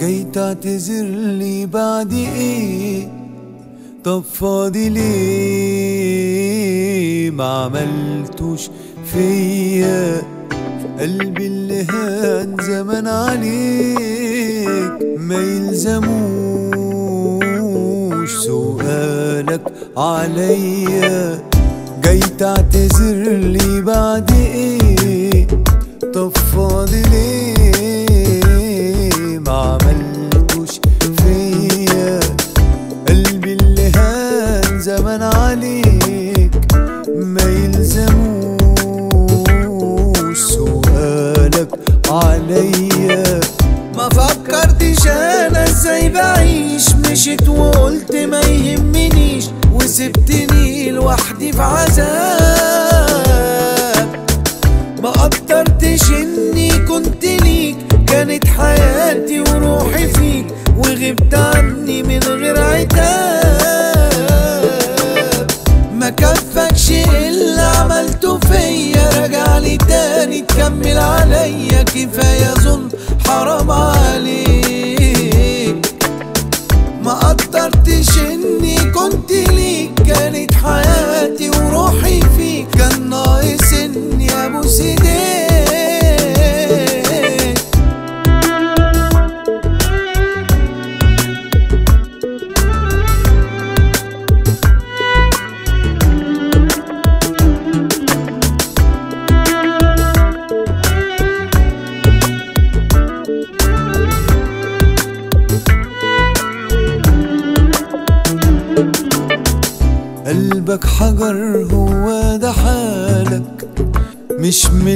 جاي تعتذر لي بعد ايه طب فاضي ليه ما عملتوش فيا قلبي اللي هان زمان عليك ما يلزموش سؤالك عليا جاي تعتذر لي بعد ايه طب فاضي ليه ما عملتوش فيا قلبي اللي هان زمان عليك ما يلزموش سؤالك عليا ما فكرتش انا ازاي بعيش مشيت وقلت ما يهمنيش وسبتني لوحدي في عذاب ما قدرتش اني كنت ليك كانت حياتي وروحي فيك وغبت عني من غير عتاب ما كفكش اللي عملته فيا رجع لي تاني تكمل عليا كفايه ظلم حرام عليك ما قدرتش اني كنت ليك كانت حياتي وروحي فيك كان ناقص اني ابوس ايديك قلبك حجر هو ده حالك مش من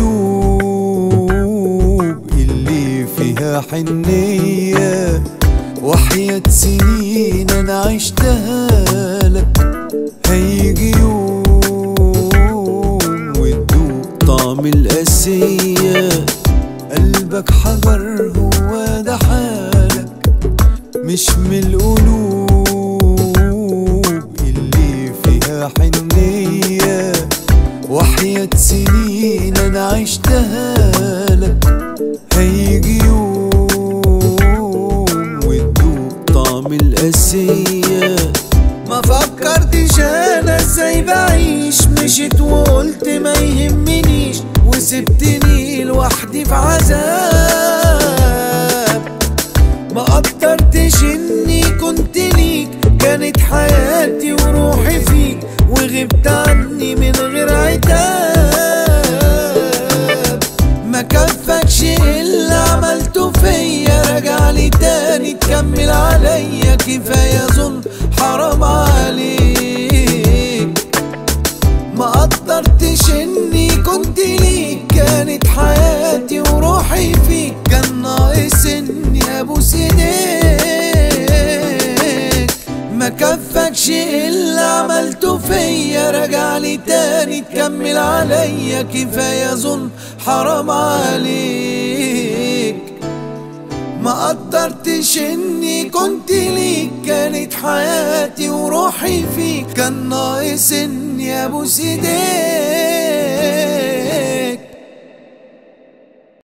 القلوب اللي فيها حنية وحياة سنين انا عشتها لك هيجي يوم وتدوق طعم القاسية قلبك حجر هو ده حالك مش من القلوب اللي فيها حنية وحياة سنين أنا عشتها لك هيجي يوم وتدوق طعم القاسية ما فكرتش أنا ازاي بعيش مشيت وقلت ما يهمنيش وسبتني لوحدي في عذاب ما قدرتش اني كنت ليك كانت حياتي وروحي فيك وغبت عني من غير عتاب ما كفكش اللي عملته فيا رجع لي تاني تكمل عليا كفايه ظلم حرام عليك ما قدرتش اني كنت ليك كانت حياتي وروحي فيك كان ناقص اني ابوس ايديك ما كفكش اللي عملته فيا رجع لي تاني تكمل عليا كفايه ظلم حرام عليك ما قدرتش اني كنت ليك كانت حياتي وروحي فيك كان ناقص اني ابوس ايديك